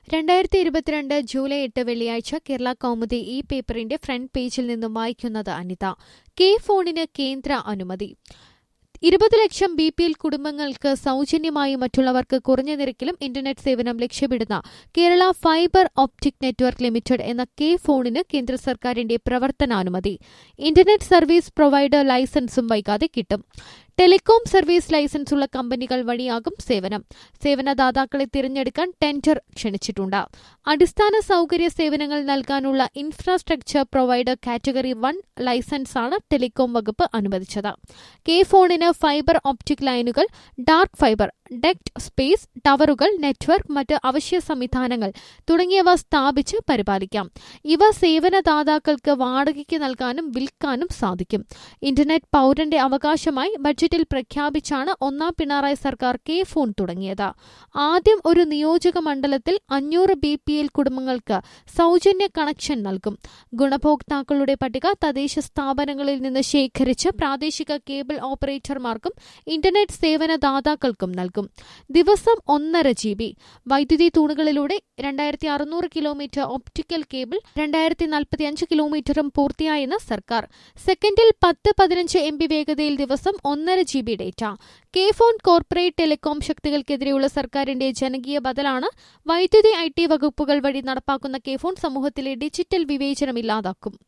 രണ്ടായിരത്തി ഇരുപത്തിരണ്ട് ജൂലൈ എട്ട് വെള്ളിയാഴ്ച കേരള കൗമുദി ഈ പേപ്പറിന്റെ ഫ്രണ്ട് പേജിൽ നിന്നും വായിക്കുന്നത് അനിത കെ ഫോണിന് കേന്ദ്ര അനുമതി ഇരുപത് ലക്ഷം ബി പി എൽ കുടുംബങ്ങൾക്ക് സൗജന്യമായി മറ്റുള്ളവർക്ക് കുറഞ്ഞ നിരക്കിലും ഇന്റർനെറ്റ് സേവനം ലക്ഷ്യമിടുന്ന Kerala fibre optic network limited എന്ന കെ ഫോണിന് കേന്ദ്ര സർക്കാരിന്റെ പ്രവർത്തനാനുമതി ഇന്റർനെറ്റ് സർവീസ് പ്രൊവൈഡർ ലൈസൻസും വൈകാതെ കിട്ടും ടെലികോം സർവീസ് ലൈസൻസ് ഉള്ള കമ്പനികൾ വഴിയാകും സേവനം സേവനദാതാക്കളെ തിരഞ്ഞെടുക്കാൻ ടെൻഡർ ക്ഷണിച്ചിട്ടുണ്ട് അടിസ്ഥാന സൗകര്യ സേവനങ്ങൾ നൽകാനുള്ള ഇൻഫ്രാസ്ട്രക്ചർ പ്രൊവൈഡർ കാറ്റഗറി വൺ ലൈസൻസാണ് ടെലികോം വകുപ്പ് അനുവദിച്ചത് കെ ഫോണിന് ഫൈബർ ഓപ്റ്റിക് ലൈനുകൾ ഡാർക്ക് ഫൈബർ ഡെക്ട് സ്പേസ് ടവറുകൾ നെറ്റ്വർക്ക് മറ്റ് അവശ്യ സംവിധാനങ്ങൾ തുടങ്ങിയവ സ്ഥാപിച്ച് പരിപാലിക്കാം ഇവ സേവനദാതാക്കൾക്ക് വാടകയ്ക്ക് നൽകാനും വിൽക്കാനും സാധിക്കും ഇന്റർനെറ്റ് പൌരന്റെ അവകാശമായി ബഡ്ജറ്റിൽ പ്രഖ്യാപിച്ചാണ് ഒന്നാം പിണറായി സർക്കാർ കെ ഫോൺ തുടങ്ങിയത് ആദ്യം ഒരു നിയോജക മണ്ഡലത്തിൽ അഞ്ഞൂറ് ബി പി എൽ കുടുംബങ്ങൾക്ക് സൗജന്യ കണക്ഷൻ നൽകും ഗുണഭോക്താക്കളുടെ പട്ടിക തദ്ദേശ സ്ഥാപനങ്ങളിൽ നിന്ന് ശേഖരിച്ച് പ്രാദേശിക കേബിൾ ഓപ്പറേറ്റർമാർക്കും ഇന്റർനെറ്റ് സേവനദാതാക്കൾക്കും നൽകും ദിവസം ഒന്നര ജി ബി വൈദ്യുതി തൂണുകളിലൂടെ രണ്ടായിരത്തി അറുന്നൂറ് കിലോമീറ്റർ ഒപ്റ്റിക്കൽ കേബിൾ രണ്ടായിരത്തി നാൽപ്പത്തി അഞ്ച് കിലോമീറ്ററും പൂർത്തിയായെന്ന് സർക്കാർ സെക്കൻഡിൽ പത്ത് പതിനഞ്ച് എം ബി വേഗതയിൽ ദിവസം ഒന്നര G B data K phone corporate telecom ശക്തികൾക്കെതിരെയുള്ള സർക്കാരിന്റെ ജനകീയ ബദലാണ് വൈദ്യുതി ഐ ടി വകുപ്പുകൾ വഴി നടപ്പാക്കുന്ന കെ ഫോൺ സമൂഹത്തിലെ ഡിജിറ്റൽ വിവേചനം ഇല്ലാതാക്കും